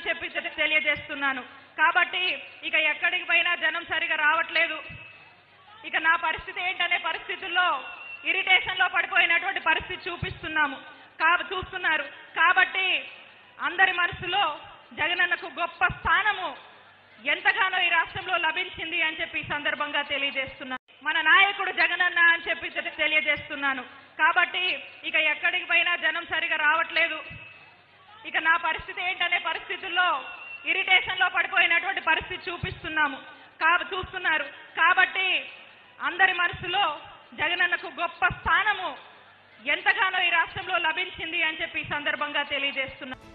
చెప్పి తె- తెలియజేస్తున్నాను కాబట్టి ఇక ఎక్కడికి పోయినా జనం సరిగా రావట్లేదు ఇక నా పరిస్థితి ఏంటనే పరిస్థితుల్లో ఇరిటేషన్ లో పడిపోయినటువంటి పరిస్థితి చూపిస్తున్నాము కా చూస్తున్నారు కాబట్టి అందరి మనసులో జగనన్నకు గొప్ప స్థానము ఎంతగానో ఈ రాష్ట్రంలో లభించింది అని చెప్పి ఈ సందర్భంగా తెలియజేస్తున్నాను మన నాయకుడు జగనన్న అని చెప్పి తె- తెలియజేస్తున్నాను కాబట్టి ఇక ఎక్కడికి పోయినా జనం సరిగా రావట్లేదు ఇక నా పరిస్థితి ఏంటనే పరిస్థితుల్లో ఇరిటేషన్ లో పడిపోయినటువంటి పరిస్థితి చూపిస్తున్నాము కా చూస్తున్నారు కాబట్టి అందరి మనసులో జగనన్నకు గొప్ప స్థానము ఎంతగానో ఈ రాష్ట్రంలో లభించింది అని చెప్పి ఈ సందర్భంగా తెలియజేస్తున్నాను